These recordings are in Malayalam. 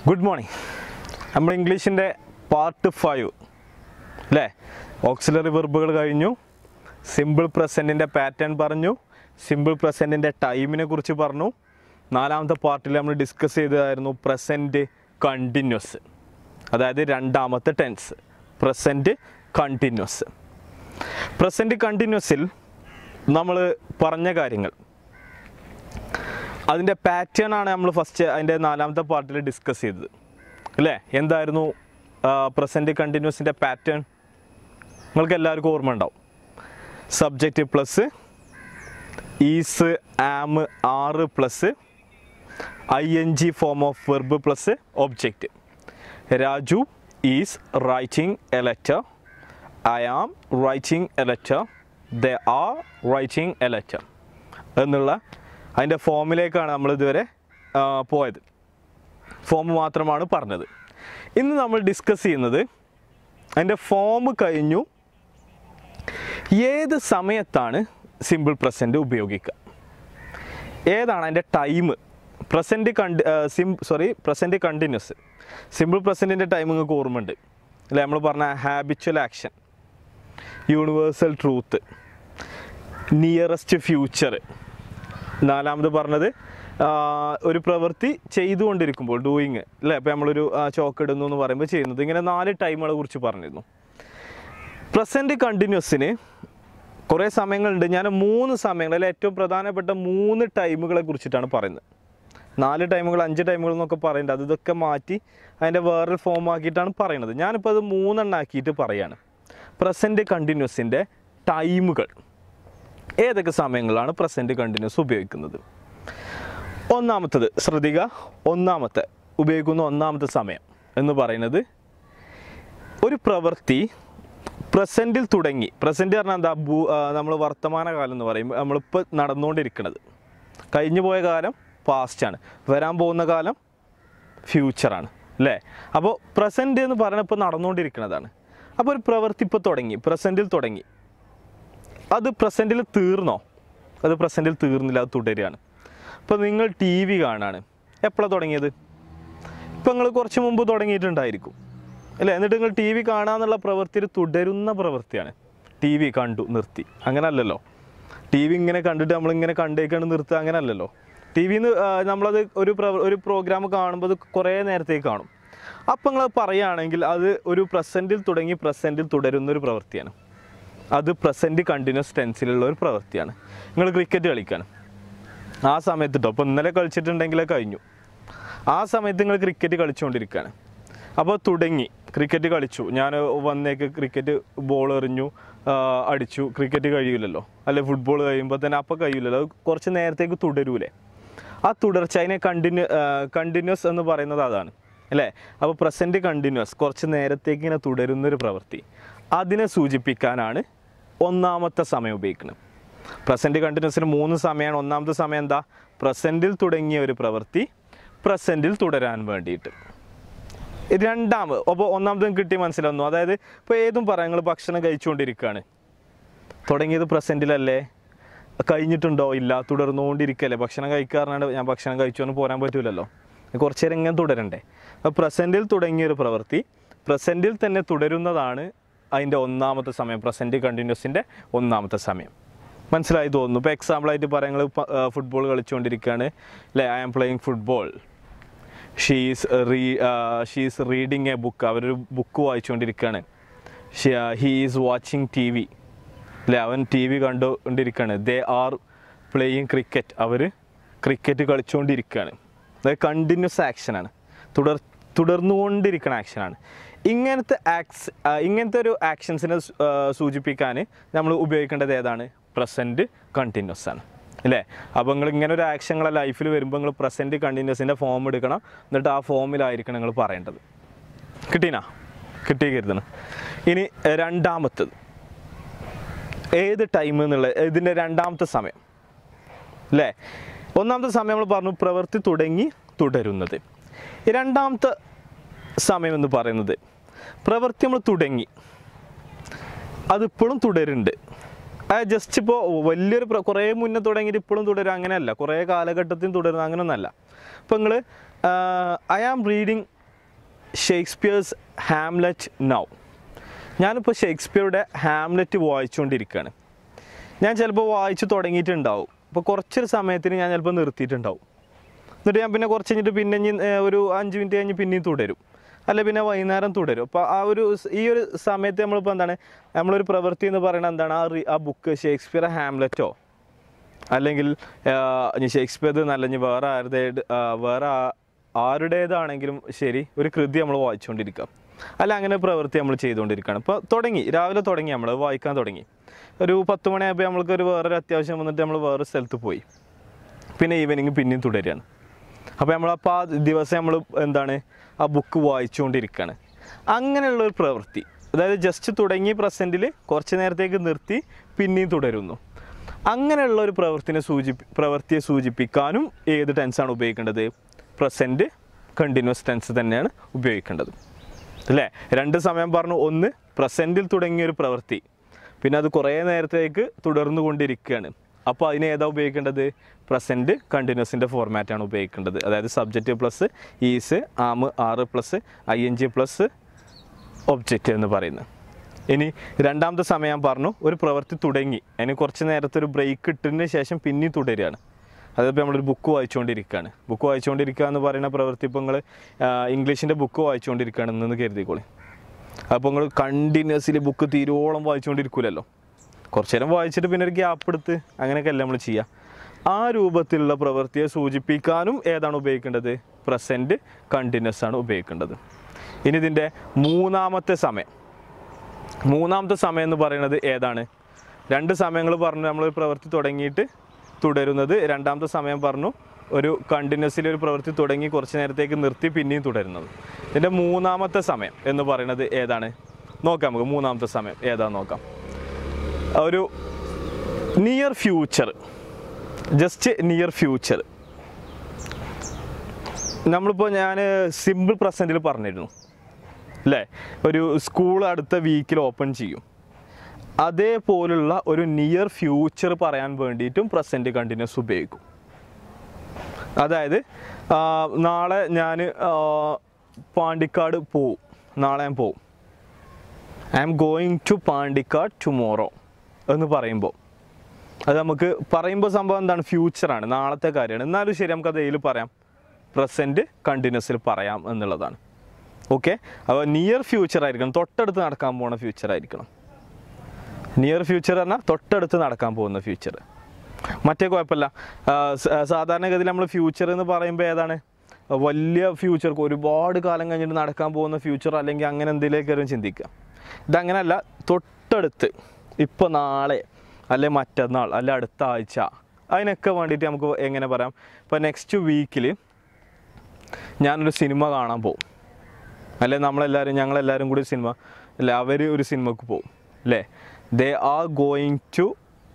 ഗുഡ് മോർണിംഗ് നമ്മൾ ഇംഗ്ലീഷിൻ്റെ പാർട്ട് ഫൈവ് അല്ലേ ഓക്സിലറി വെർബുകൾ കഴിഞ്ഞു സിമ്പിൾ പ്രസൻറ്റിൻ്റെ പാറ്റേൺ പറഞ്ഞു സിമ്പിൾ പ്രസൻറ്റിൻ്റെ ടൈമിനെ കുറിച്ച് പറഞ്ഞു നാലാമത്തെ പാർട്ടിൽ നമ്മൾ ഡിസ്കസ് ചെയ്തതായിരുന്നു പ്രസൻറ്റ് കണ്ടിന്യൂസ് അതായത് രണ്ടാമത്തെ ടെൻസ് പ്രസൻറ്റ് കണ്ടിന്യൂസ് പ്രസൻറ്റ് കണ്ടിന്യൂസിൽ നമ്മൾ പറഞ്ഞ കാര്യങ്ങൾ അതിൻ്റെ പാറ്റേൺ ആണ് നമ്മൾ ഫസ്റ്റ് അതിൻ്റെ നാലാമത്തെ പാർട്ടിൽ ഡിസ്കസ് ചെയ്തത് അല്ലേ എന്തായിരുന്നു പ്രസൻറ്റ് കണ്ടിന്യൂസിൻ്റെ പാറ്റേൺ നിങ്ങൾക്ക് എല്ലാവർക്കും ഓർമ്മ ഉണ്ടാവും subject plus is am are plus I N G form of verb plus object Raju is writing a letter I am writing a letter they are writing a letter എന്നുള്ള അതിൻ്റെ ഫോമിലേക്കാണ് നമ്മൾ ഇതുവരെ ആ, പോയത് ഫോം മാത്രമാണ് പറഞ്ഞത് ഇന്ന് നമ്മൾ ഡിസ്കസ് ചെയ്യുന്നത് അതിൻ്റെ ഫോം കഴിഞ്ഞു ഏത് സമയത്താണ് സിമ്പിൾ പ്രസൻറ്റ് ഉപയോഗിക്കുക ഏതാണ് അതിൻ്റെ ടൈം പ്രസൻറ്റ് കണ്ടി സിം സോറി പ്രസൻറ്റ് കണ്ടിന്യൂസ് സിമ്പിൾ പ്രസൻറ്റിൻ്റെ ടൈം നിങ്ങൾക്ക് ഓർമ്മയുണ്ട് അല്ലേ നമ്മൾ പറഞ്ഞ habitual action universal truth nearest future നാലാമത് പറഞ്ഞത് ആ, ഒരു പ്രവൃത്തി ചെയ്തുകൊണ്ടിരിക്കുമ്പോൾ ഡൂയിങ് അല്ലേ ഇപ്പോൾ നമ്മളൊരു ചോക്ക് ഇടുന്നു എന്ന് പറയുമ്പോൾ ചെയ്യുന്നത് ഇങ്ങനെ നാല് ടൈമുകളെ കുറിച്ച് പറഞ്ഞിരുന്നു പ്രസൻറ്റ് കണ്ടിന്യൂസിന് കുറേ സമയങ്ങളുണ്ട് ഞാൻ മൂന്ന് സമയങ്ങൾ അതിൽ ഏറ്റവും പ്രധാനപ്പെട്ട മൂന്ന് ടൈമുകളെ കുറിച്ചിട്ടാണ് പറയുന്നത് നാല് ടൈമുകൾ അഞ്ച് ടൈമുകൾ എന്നൊക്കെ പറയുന്നുണ്ട് അത് ഇതൊക്കെ മാറ്റി അതിൻ്റെ വേറൊരു ഫോം ആക്കിയിട്ടാണ് പറയുന്നത് ഞാനിപ്പോൾ അത് മൂന്നെണ്ണം ആക്കിയിട്ട് പറയാണ് പ്രസൻറ്റ് കണ്ടിന്യൂസിൻ്റെ ടൈമുകൾ ഏതൊക്കെ സമയങ്ങളാണ് പ്രസൻറ്റ് കണ്ടിന്യൂസ് ഉപയോഗിക്കുന്നത് ഒന്നാമത്തത് ശ്രദ്ധിക്കുക ഒന്നാമത്തെ ഉപയോഗിക്കുന്ന ഒന്നാമത്തെ സമയം എന്ന് പറയുന്നത് ഒരു പ്രവൃത്തി പ്രസൻറ്റിൽ തുടങ്ങി പ്രസൻറ്റ് പറഞ്ഞാൽ എന്താ ഭൂ നമ്മൾ വർത്തമാനകാലം എന്ന് പറയും നമ്മളിപ്പോൾ നടന്നുകൊണ്ടിരിക്കുന്നത് കഴിഞ്ഞു പോയ കാലം പാസ്റ്റാണ് വരാൻ പോകുന്ന കാലം ഫ്യൂച്ചറാണ് അല്ലേ അപ്പോൾ പ്രസൻറ്റ് എന്ന് പറയുന്നത് ഇപ്പോൾ നടന്നുകൊണ്ടിരിക്കുന്നതാണ് അപ്പോൾ ഒരു പ്രവൃത്തി ഇപ്പോൾ തുടങ്ങി പ്രസൻറ്റിൽ തുടങ്ങി അത് പ്രസൻറ്റിൽ തീർന്നോ അത് പ്രസൻറ്റിൽ തീർന്നില്ല അത് തുടരുകയാണ് ഇപ്പോൾ നിങ്ങൾ ടി വി കാണാണ് എപ്പോഴാണ് തുടങ്ങിയത് ഇപ്പം നിങ്ങൾ കുറച്ച് മുമ്പ് തുടങ്ങിയിട്ടുണ്ടായിരിക്കും അല്ലേ എന്നിട്ട് നിങ്ങൾ ടി വി കാണാന്നുള്ള പ്രവൃത്തിയിൽ തുടരുന്ന പ്രവൃത്തിയാണ് ടി വി കണ്ടു നിർത്തി അങ്ങനെ അല്ലല്ലോ ടി വി ഇങ്ങനെ കണ്ടിട്ട് നമ്മളിങ്ങനെ കണ്ടേക്കാണ് നിർത്തുക അങ്ങനെ അല്ലല്ലോ ടി വിന്ന് നമ്മളത് ഒരു പ്രവ ഒരു പ്രോഗ്രാം കാണുമ്പോൾ അത് കുറേ നേരത്തേക്ക് കാണും അപ്പം നിങ്ങൾ പറയുകയാണെങ്കിൽ അത് ഒരു പ്രസൻറ്റിൽ തുടങ്ങി പ്രസൻറ്റിൽ തുടരുന്ന ഒരു പ്രവൃത്തിയാണ് അത് പ്രസൻറ്റ് കണ്ടിന്യൂസ് ടെൻസിലുള്ള ഒരു പ്രവൃത്തിയാണ് നിങ്ങൾ ക്രിക്കറ്റ് കളിക്കാണ് ആ സമയത്ത് കേട്ടോ അപ്പോൾ ഇന്നലെ കളിച്ചിട്ടുണ്ടെങ്കിൽ കഴിഞ്ഞു ആ സമയത്ത് നിങ്ങൾ ക്രിക്കറ്റ് കളിച്ചുകൊണ്ടിരിക്കുകയാണ് അപ്പോൾ തുടങ്ങി ക്രിക്കറ്റ് കളിച്ചു ഞാൻ വന്നേക്ക് ക്രിക്കറ്റ് ബോൾ എറിഞ്ഞു ആ, അടിച്ചു ക്രിക്കറ്റ് കഴിയില്ലല്ലോ അല്ലെ ഫുട്ബോൾ കഴിയുമ്പോൾ തന്നെ അപ്പോൾ കഴിയില്ലല്ലോ അത് കുറച്ച് നേരത്തേക്ക് തുടരൂലേ ആ തുടർച്ച അതിനെ കണ്ടിന്യൂ കണ്ടിന്യൂസ് എന്ന് പറയുന്നത് അതാണ് അല്ലേ അപ്പോൾ പ്രസൻറ്റ് കണ്ടിന്യൂസ് കുറച്ച് നേരത്തേക്ക് ഇങ്ങനെ തുടരുന്നൊരു പ്രവൃത്തി അതിനെ സൂചിപ്പിക്കാനാണ് ഒന്നാമത്തെ സമയം ഉപയോഗിക്കുന്നത് പ്രസൻറ്റ് കണ്ടിന്യൂസിന് മൂന്ന് സമയമാണ് ഒന്നാമത്തെ സമയം എന്താ പ്രസൻറ്റിൽ തുടങ്ങിയ ഒരു പ്രവൃത്തി പ്രസൻറ്റിൽ തുടരാൻ വേണ്ടിയിട്ട് രണ്ടാമത് അപ്പോൾ ഒന്നാമതും കിട്ടി മനസ്സിലാവുന്നു അതായത് ഇപ്പോൾ ഏതും പറയാം നിങ്ങൾ ഭക്ഷണം കഴിച്ചുകൊണ്ടിരിക്കുകയാണ് തുടങ്ങിയത് പ്രസൻറ്റിലല്ലേ കഴിഞ്ഞിട്ടുണ്ടോ ഇല്ല തുടർന്നുകൊണ്ടിരിക്കല്ലേ ഭക്ഷണം കഴിക്കാറുണ്ട് ഞാൻ ഭക്ഷണം കഴിച്ചു എന്ന് പോരാൻ പറ്റൂലല്ലോ കുറച്ച് നേരം ഇങ്ങനെ തുടരണ്ടേ അപ്പോൾ പ്രസൻറ്റിൽ തുടങ്ങിയൊരു പ്രവൃത്തി പ്രസൻറ്റിൽ തന്നെ തുടരുന്നതാണ് അതിൻ്റെ ഒന്നാമത്തെ സമയം പ്രസൻറ്റ് കണ്ടിന്യൂസിൻ്റെ ഒന്നാമത്തെ സമയം മനസ്സിലായി തോന്നുന്നു ഇപ്പോൾ എക്സാമ്പിളായിട്ട് പറയാം നിങ്ങൾ ഫുട്ബോൾ കളിച്ചുകൊണ്ടിരിക്കുകയാണ് അല്ലേ I am playing football she's റീ ഷീസ് റീഡിങ് എ ബുക്ക് അവരൊരു ബുക്ക് വായിച്ചുകൊണ്ടിരിക്കുകയാണ് he is watching T V അല്ലേ അവൻ ടി വി കണ്ടുകൊണ്ടിരിക്കുകയാണ് ദേ ആർ പ്ലേയിങ് ക്രിക്കറ്റ് അവർ ക്രിക്കറ്റ് കളിച്ചുകൊണ്ടിരിക്കുകയാണ് അതായത് കണ്ടിന്യൂസ് ആക്ഷനാണ് തുടർ തുടർന്നുകൊണ്ടിരിക്കുന്ന ആക്ഷനാണ് ഇങ്ങനത്തെ ആക്സ് ഇങ്ങനത്തെ ഒരു ആക്ഷൻസിനെ സൂ- ആ, സൂചിപ്പിക്കാൻ നമ്മൾ ഉപയോഗിക്കേണ്ടത് ഏതാണ് പ്രസൻറ്റ് കണ്ടിന്യൂസ് ആണ് അല്ലേ അപ്പോൾ നിങ്ങൾ ഇങ്ങനെ ഒരു ആക്ഷങ്ങളെ ലൈഫിൽ വരുമ്പോൾ നിങ്ങൾ പ്രസൻറ്റ് കണ്ടിന്യൂസിൻ്റെ ഫോം എടുക്കണം എന്നിട്ട് ആ ഫോമിലായിരിക്കണം നിങ്ങൾ പറയേണ്ടത് കിട്ടീനാ കിട്ടി കരുതണം ഇനി എ, രണ്ടാമത്തത് ഏത് ടൈം എന്നുള്ള ഇതിൻ്റെ രണ്ടാമത്തെ സമയം അല്ലേ ഒന്നാമത്തെ സമയം നമ്മൾ പറഞ്ഞു പ്രവൃത്തി തുടങ്ങി തുടരുന്നത് ഈ രണ്ടാമത്തെ സമയം എന്ന് പറയുന്നത് പ്രവൃത്തി നമ്മൾ തുടങ്ങി അതിപ്പോഴും തുടരുന്നുണ്ട് അത് ജസ്റ്റ് ഇപ്പോൾ വലിയൊരു പ്ര- കുറേ മുന്നേ തുടങ്ങിയിട്ട് ഇപ്പോഴും തുടരും അങ്ങനെയല്ല കുറേ കാലഘട്ടത്തിൽ തുടരുന്ന അങ്ങനെയൊന്നല്ല ഇപ്പോൾ നിങ്ങൾ I am reading Shakespeare's Hamlet now ഞാനിപ്പോൾ ഷേക്സ്പിയറുടെ ഹാംലെറ്റ് വായിച്ചുകൊണ്ടിരിക്കുകയാണ് ഞാൻ ചിലപ്പോൾ വായിച്ചു തുടങ്ങിയിട്ടുണ്ടാവും അപ്പോൾ കുറച്ചൊരു സമയത്തിന് ഞാൻ ചിലപ്പോൾ നിർത്തിയിട്ടുണ്ടാവും എന്നിട്ട് ഞാൻ പിന്നെ കുറച്ച് കഴിഞ്ഞിട്ട് പിന്നെ ഇനി, ഏർ, ഒരു അഞ്ച് മിനിറ്റ് കഴിഞ്ഞ് പിന്നെയും തുടരും അല്ല പിന്നെ വൈകുന്നേരം തുടരും അപ്പോൾ ആ ഒരു സ് ഈ ഒരു സമയത്ത് നമ്മളിപ്പോൾ എന്താണ് നമ്മളൊരു പ്രവൃത്തി എന്ന് പറയുന്നത് എന്താണ് ആ റി- ആ ബുക്ക് ഷേക്സ്പിയർ ഹാംലെറ്റോ അല്ലെങ്കിൽ ആ, ഇനി ഷേക്സ്പിയർ നല്ല ഇനി വേറെ ആരുടെ വേറെ ആ- ആരുടേതാണെങ്കിലും ശരി ഒരു കൃതി നമ്മൾ വായിച്ചുകൊണ്ടിരിക്കാം അല്ല അങ്ങനെ പ്രവൃത്തി നമ്മൾ ചെയ്തുകൊണ്ടിരിക്കുകയാണ് ഇപ്പോൾ തുടങ്ങി രാവിലെ തുടങ്ങി നമ്മൾ വായിക്കാൻ തുടങ്ങി ഒരു പത്ത് മണിയായപ്പോൾ നമ്മൾക്ക് ഒരു വേറൊരു അത്യാവശ്യം വന്നിട്ട് നമ്മൾ വേറെ സ്ഥലത്ത് പോയി പിന്നെ ഈവനിങ് പിന്നെയും തുടരുകയാണ് അപ്പോൾ നമ്മളപ്പോൾ ആ ദിവസം നമ്മൾ എന്താണ് ആ ബുക്ക് വായിച്ചുകൊണ്ടിരിക്കുകയാണ് അങ്ങനെയുള്ള ഒരു പ്രവൃത്തി അതായത് ജസ്റ്റ് തുടങ്ങി പ്രസൻറ്റിൽ കുറച്ച് നേരത്തേക്ക് നിർത്തി പിന്നെയും തുടരുന്നു അങ്ങനെയുള്ള ഒരു പ്രവൃത്തിനെ സൂചി പ്രവൃത്തിയെ സൂചിപ്പിക്കാനും ഏത് ടെൻസാണ് ഉപയോഗിക്കേണ്ടത് പ്രസൻറ്റ് കണ്ടിന്യൂസ് ടെൻസ് തന്നെയാണ് ഉപയോഗിക്കേണ്ടത് അല്ലേ രണ്ട് സമയം പറഞ്ഞു ഒന്ന് പ്രസൻറ്റിൽ തുടങ്ങിയ ഒരു പ്രവൃത്തി പിന്നെ അത് കുറേ നേരത്തേക്ക് തുടർന്നു കൊണ്ടിരിക്കുകയാണ് അപ്പോൾ അതിന് ഏതാ ഉപയോഗിക്കേണ്ടത് പ്രസൻറ്റ് കണ്ടിന്യൂസിൻ്റെ ഫോർമാറ്റാണ് ഉപയോഗിക്കേണ്ടത് അതായത് subject plus is am are plus I N G plus object എന്ന് പറയുന്നത് ഇനി രണ്ടാമത്തെ സമയം പറഞ്ഞു ഒരു പ്രവൃത്തി തുടങ്ങി അതിന് കുറച്ച് നേരത്തെ ഒരു ബ്രേക്ക് ഇട്ടതിന് ശേഷം പിന്നെയും തുടരുകയാണ് അതിപ്പോൾ നമ്മളൊരു ബുക്ക് വായിച്ചുകൊണ്ടിരിക്കുകയാണ് ബുക്ക് വായിച്ചുകൊണ്ടിരിക്കുക എന്ന് പറയുന്ന പ്രവൃത്തി ഇപ്പോൾ നിങ്ങൾ ഇംഗ്ലീഷിൻ്റെ ബുക്ക് വായിച്ചുകൊണ്ടിരിക്കുകയാണെന്ന് കരുതിക്കോളി അപ്പോൾ നിങ്ങൾ കണ്ടിന്യൂസ്ലി ബുക്ക് തീരോളം വായിച്ചുകൊണ്ടിരിക്കില്ലല്ലോ കുറച്ച് നേരം വായിച്ചിട്ട് പിന്നെ ഒരു ഗ്യാപ്പ് എടുത്ത് അങ്ങനെയൊക്കെ അല്ല നമ്മൾ ചെയ്യുക ആ രൂപത്തിലുള്ള പ്രവൃത്തിയെ സൂചിപ്പിക്കാനും ഏതാണ് ഉപയോഗിക്കേണ്ടത് പ്രസൻറ്റ് കണ്ടിന്യൂസ് ആണ് ഉപയോഗിക്കേണ്ടത് ഇനി ഇതിൻ്റെ മൂന്നാമത്തെ സമയം മൂന്നാമത്തെ സമയം എന്ന് പറയുന്നത് ഏതാണ് രണ്ട് സമയങ്ങൾ പറഞ്ഞു നമ്മളൊരു പ്രവൃത്തി തുടങ്ങിയിട്ട് തുടരുന്നത് രണ്ടാമത്തെ സമയം പറഞ്ഞു ഒരു കണ്ടിന്യൂസ്ലി ഒരു പ്രവൃത്തി തുടങ്ങി കുറച്ച് നേരത്തേക്ക് നിർത്തി പിന്നെയും തുടരുന്നത് ഇതിൻ്റെ മൂന്നാമത്തെ സമയം എന്ന് പറയുന്നത് ഏതാണ് നോക്കാം നമുക്ക് മൂന്നാമത്തെ സമയം ഏതാന്ന് നോക്കാം ഒരു near future just near future നമ്മളിപ്പോൾ ഞാൻ സിമ്പിൾ പ്രസൻറ്റിൽ പറഞ്ഞിരുന്നു അല്ലേ ഒരു സ്കൂൾ അടുത്ത വീക്കിൽ ഓപ്പൺ ചെയ്യും അതേപോലുള്ള ഒരു നിയർ ഫ്യൂച്ചർ പറയാൻ വേണ്ടിയിട്ടും പ്രസൻറ്റ് കണ്ടിന്യൂസ് ഉപയോഗിക്കും അതായത് ആ, നാളെ ഞാൻ പാണ്ടിക്കാട് പോവും നാളെ ഞാൻ പോവും I am going to Pandikkad tomorrow എന്ന് പറയുമ്പോൾ അത് നമുക്ക് പറയുമ്പോൾ സംഭവം എന്താണ് ഫ്യൂച്ചറാണ് നാളത്തെ കാര്യമാണ് എന്നാലും ശരി നമുക്ക് അത് ഇതിൽ പറയാം പ്രസൻറ്റ് കണ്ടിന്യൂസിൽ പറയാം എന്നുള്ളതാണ് ഓക്കെ അപ്പോൾ നിയർ ഫ്യൂച്ചർ ആയിരിക്കണം തൊട്ടടുത്ത് നടക്കാൻ പോകുന്ന ഫ്യൂച്ചർ ആയിരിക്കണം നിയർ ഫ്യൂച്ചർ പറഞ്ഞാൽ തൊട്ടടുത്ത് നടക്കാൻ പോകുന്ന ഫ്യൂച്ചർ മറ്റേ കുഴപ്പമില്ല ആ, സ- സാധാരണഗതിയിൽ നമ്മൾ ഫ്യൂച്ചർ എന്ന് പറയുമ്പോൾ ഏതാണ് വലിയ ഫ്യൂച്ചർ ഒരുപാട് കാലം കഴിഞ്ഞിട്ട് നടക്കാൻ പോകുന്ന ഫ്യൂച്ചർ അല്ലെങ്കിൽ അങ്ങനെ എന്തെങ്കിലുമൊക്കെ ചിന്തിക്കുക ഇതങ്ങനെയല്ല തൊട്ടടുത്ത് ഇപ്പോൾ നാളെ അല്ലെ മറ്റന്നാൾ അല്ലെ അടുത്ത ആഴ്ച അതിനൊക്കെ വേണ്ടിയിട്ട് നമുക്ക് എങ്ങനെ പറയാം ഇപ്പോൾ നെക്സ്റ്റ് വീക്കിൽ ഞാനൊരു സിനിമ കാണാൻ പോകും അല്ലെ നമ്മളെല്ലാവരും ഞങ്ങളെല്ലാവരും കൂടി സിനിമ അല്ല അവർ ഒരു സിനിമക്ക് പോകും അല്ലേ they are going to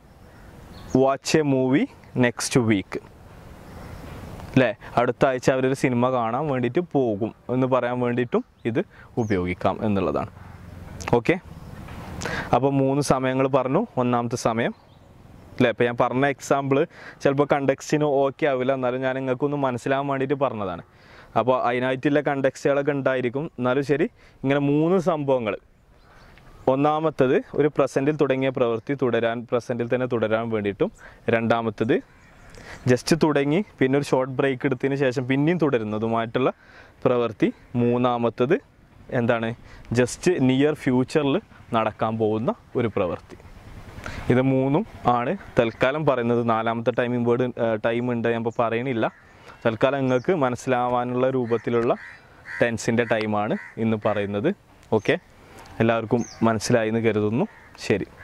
watch a movie next week അല്ലേ അടുത്ത ആഴ്ച അവരൊരു സിനിമ കാണാൻ വേണ്ടിയിട്ട് പോകും എന്ന് പറയാൻ വേണ്ടിയിട്ടും ഇത് ഉപയോഗിക്കാം എന്നുള്ളതാണ് ഓക്കെ അപ്പോൾ മൂന്ന് സമയങ്ങൾ പറഞ്ഞു ഒന്നാമത്തെ സമയം അല്ലേ ഇപ്പോൾ ഞാൻ പറഞ്ഞ എക്സാമ്പിൾ ചിലപ്പോൾ കണ്ടക്സ്റ്റിന് ഓക്കെ ആവില്ല എന്നാലും ഞാൻ നിങ്ങൾക്കൊന്ന് മനസ്സിലാവാൻ വേണ്ടിയിട്ട് പറഞ്ഞതാണ് അപ്പോൾ അതിനായിട്ടുള്ള കണ്ടക്സ്റ്റുകളൊക്കെ ഉണ്ടായിരിക്കും എന്നാലും ശരി ഇങ്ങനെ മൂന്ന് സംഭവങ്ങൾ ഒന്നാമത്തത് ഒരു പ്രസൻറ്റിൽ തുടങ്ങിയ പ്രവൃത്തി തുടരാൻ പ്രസൻറ്റിൽ തന്നെ തുടരാൻ വേണ്ടിയിട്ടും രണ്ടാമത്തത് ജസ്റ്റ് തുടങ്ങി പിന്നെ ഒരു ഷോർട്ട് ബ്രേക്ക് എടുത്തതിന് ശേഷം പിന്നെയും തുടരുന്നതുമായിട്ടുള്ള പ്രവൃത്തി മൂന്നാമത്തത് എന്താണ് ജസ്റ്റ് നിയർ ഫ്യൂച്ചറിൽ നടക്കാൻ പോകുന്ന ഒരു പ്രവൃത്തി ഇത് മൂന്നും ആണ് തൽക്കാലം പറയുന്നത് നാലാമത്തെ ടൈമിംഗ് വേർഡ് ടൈം ഉണ്ട് ഞാൻ ഇപ്പോൾ പറയണില്ല തൽക്കാലം നിങ്ങൾക്ക് മനസ്സിലാവാനുള്ള രൂപത്തിലുള്ള ടെൻസിൻ്റെ ടൈമാണ് ഇന്ന് പറയുന്നത് ഓക്കെ എല്ലാവർക്കും മനസ്സിലായി എന്ന് കരുതുന്നു ശരി